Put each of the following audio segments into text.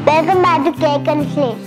Welcome back to Cake and Flakes.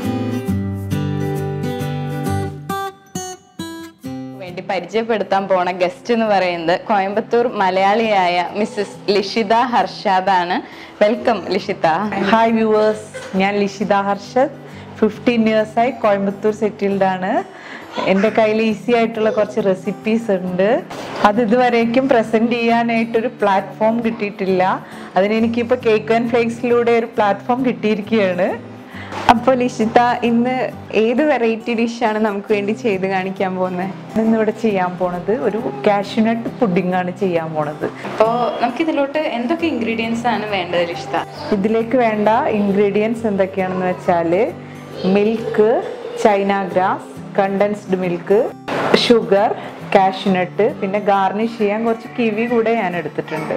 വേണ്ടി പരിചയപ്പെടുത്താൻ പോണ ഗസ്റ്റ് എന്ന് പറയുന്നത് കോയമ്പത്തൂർ മലയാളിയായ മിസ്സസ് ലിഷിത ഹർഷാദാണ് വെൽക്കം ലിഷിത ഹായ് വ്യൂവേഴ്സ് ഞാൻ ലിഷിത ഹർഷദ് ഫിഫ്റ്റീൻ ഇയേഴ്സായി കോയമ്പത്തൂർ സെറ്റിൽഡ് ആണ് എൻ്റെ കയ്യിൽ ഈസി ആയിട്ടുള്ള കുറച്ച് റെസിപ്പീസ് ഉണ്ട് അത് ഇതുവരേക്കും പ്രസൻറ്റ് ചെയ്യാനായിട്ടൊരു പ്ലാറ്റ്ഫോം കിട്ടിയിട്ടില്ല അതിന് എനിക്കിപ്പോൾ കേക്ക് ആൻഡ് ഫ്ലേക്സിലൂടെ ഒരു പ്ലാറ്റ്ഫോം കിട്ടിയിരിക്കുകയാണ് അപ്പോൾ ലിഷിത ഇന്ന് ഏത് വെറൈറ്റി ഡിഷാണ് നമുക്ക് വേണ്ടി ചെയ്ത് കാണിക്കാൻ പോകുന്നത് ഇന്നിവിടെ ചെയ്യാൻ പോണത് ഒരു കാഷ്യൂനട്ട് പുഡിംഗ് ആണ് ചെയ്യാൻ പോണത് അപ്പോൾ നമുക്ക് ഇതിലോട്ട് എന്തൊക്കെ ഇൻഗ്രീഡിയൻസ് ആണ് വേണ്ടത് ലിഷിത ഇതിലേക്ക് വേണ്ട ഇൻഗ്രീഡിയൻസ് എന്തൊക്കെയാണെന്ന് വെച്ചാൽ milk china grass condensed milk sugar cashew nut പിന്നെ ഗാർണിഷ് ചെയ്യാൻ കുറച്ച് കിവി കൂടെ ഞാൻ എടുത്തിട്ടുണ്ട്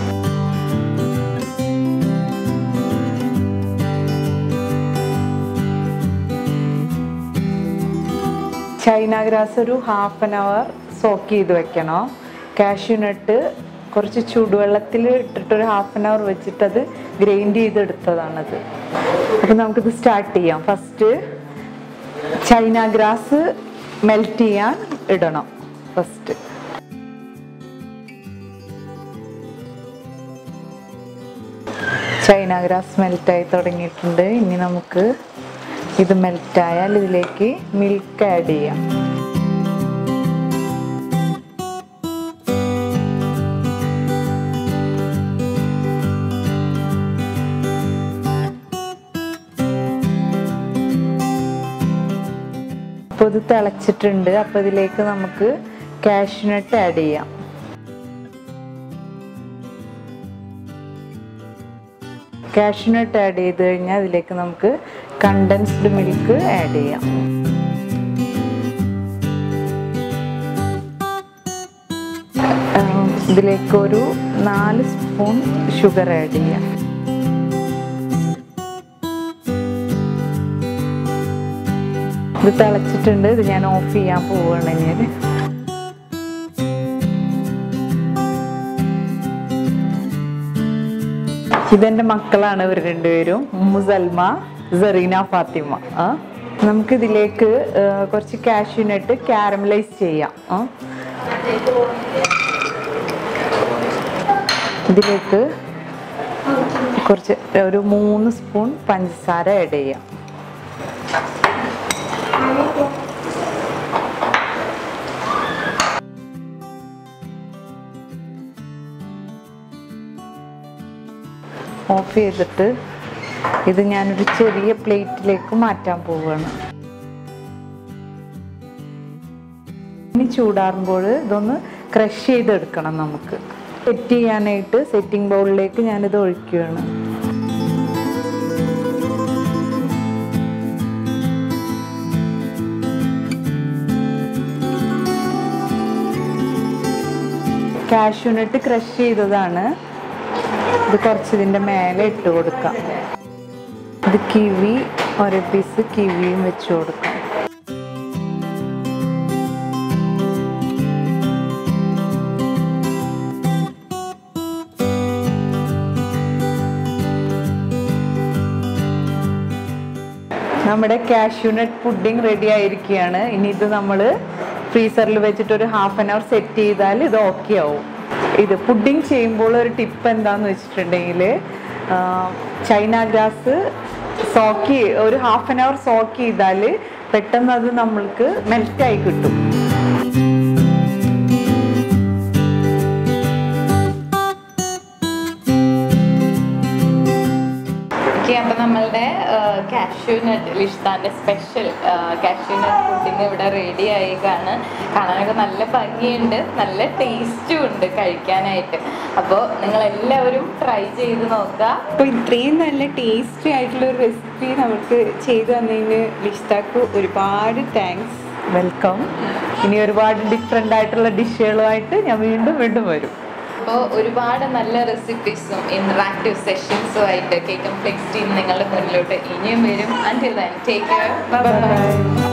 ചൈന ഗ്രാസ് ഒരു ഹാഫ് ആൻ അവർ സോക്ക് ചെയ്ത് വെക്കണം കാഷ്യൂനട്ട് കുറച്ച് ചൂടുവെള്ളത്തിൽ ഇട്ടിട്ട് ഒരു ഹാഫ് ആൻ അവർ വെച്ചിട്ട് അത് ഗ്രൈൻഡ് ചെയ്തെടുത്തതാണത് അപ്പം നമുക്കിത് സ്റ്റാർട്ട് ചെയ്യാം ഫസ്റ്റ് ചൈന ഗ്രാസ് മെൽറ്റ് ചെയ്യാൻ ഇടണം ഫസ്റ്റ് ചൈന ഗ്രാസ് മെൽറ്റായി തുടങ്ങിയിട്ടുണ്ട് ഇനി നമുക്ക് ഇത് മെൽറ്റായാൽ ഇതിലേക്ക് മിൽക്ക് ആഡ് ചെയ്യാം അപ്പോൾ ഇത് തിളച്ചിട്ടുണ്ട് അപ്പോൾ ഇതിലേക്ക് നമുക്ക് കാഷ്യൂനട്ട് ആഡ് ചെയ്യാം കാഷ്യൂനട്ട് ആഡ് ചെയ്ത് കഴിഞ്ഞാൽ അതിലേക്ക് നമുക്ക് കണ്ടൻസ്ഡ് മിൽക്ക് ആഡ് ചെയ്യാം ആം, ഇതിലേക്ക് ഒരു നാല് സ്പൂൺ ഷുഗർ ആഡ് ചെയ്യാം ഇത് തിളച്ചിട്ടുണ്ട് ഇത് ഞാൻ ഓഫ് ചെയ്യാൻ പോവുകയാണ് ഞാൻ ഇതെന്റെ മക്കളാണ് ഇവർ രണ്ടുപേരും ഉമ്മു സൽമ സെറീന ഫാത്തിമ ആ നമുക്ക് ഇതിലേക്ക് കുറച്ച് കാഷ്യൂനട്ട് കാരമലൈസ് ചെയ്യാം ആ ഇതിലേക്ക് കുറച്ച് ഒരു മൂന്ന് സ്പൂൺ പഞ്ചസാര ആഡ് ചെയ്യാം ഓഫ് ചെയ്തിട്ട് ഇത് ഞാനൊരു ചെറിയ പ്ലേറ്റിലേക്ക് മാറ്റാൻ പോവുകയാണ് ഇനി ചൂടാറുമ്പോൾ ഇതൊന്ന് ക്രഷ് ചെയ്തെടുക്കണം നമുക്ക് സെറ്റ് ചെയ്യാനായിട്ട് സെറ്റിംഗ് ബൗളിലേക്ക് ഞാനിത് ഒഴിക്കുകയാണ് കാഷ്യൂനട്ട് ക്രഷ് ചെയ്തതാണ് ഇത് കുറച്ച് ഇതിൻ്റെ മേലെ ഇട്ട് കൊടുക്കാം ഇത് കിവി ഒരു പീസ് കിവിയും വെച്ച് കൊടുക്കാം നമ്മുടെ കാഷ്യൂനട്ട് പുഡിംഗ് റെഡി ആയിരിക്കുകയാണ് ഇനി ഇത് നമ്മൾ ഫ്രീസറിൽ വെച്ചിട്ട് ഒരു ഹാഫ് ആൻ അവർ സെറ്റ് ചെയ്താൽ ഇത് ഓക്കെ ആവും ഇത് പുഡിംഗ് ചെയ്യുമ്പോൾ ഒരു ടിപ്പ് എന്താന്ന് വെച്ചിട്ടുണ്ടെങ്കിൽ ചൈന ഗ്രാസ് സോക്ക് ഒരു ഹാഫ് ആൻ അവർ സോക്ക് ചെയ്താൽ പെട്ടെന്ന് അത് നമ്മൾക്ക് മെൽറ്റായി കിട്ടും ഓക്കെ അപ്പം നമ്മളുടെ കാഷ്യൂ നട്ട് ലിഷ്താൻ്റെ സ്പെഷ്യൽ കാഷ്യൂ നട്ട് പുഡിങ് ഇവിടെ റെഡി ആയിക്കാണ് കാണാനൊക്കെ നല്ല ഭംഗിയുണ്ട് നല്ല ടേസ്റ്റും ഉണ്ട് കഴിക്കാനായിട്ട് അപ്പോൾ നിങ്ങൾ എല്ലാവരും ട്രൈ ചെയ്ത് നോക്കുക അപ്പോൾ ഇത്രയും നല്ല ടേസ്റ്റി ആയിട്ടുള്ള ഒരു റെസിപ്പി നമുക്ക് ചെയ്തു തന്നതിന് ലിഷിതാക്ക് ഒരുപാട് താങ്ക്സ് വെൽക്കം ഇനി ഒരുപാട് ഡിഫറെൻ്റ് ആയിട്ടുള്ള ഡിഷുകളുമായിട്ട് ഞാൻ വീണ്ടും വീണ്ടും വരും അപ്പോൾ ഒരുപാട് നല്ല റെസിപ്പീസും ഇൻട്രാക്റ്റീവ് സെഷൻസും ആയിട്ട് കേക്ക് ഫ്ലെക്സ് ടീം നിങ്ങളുടെ മുന്നിലോട്ട് ഇനിയും വരും until then take care bye Bye.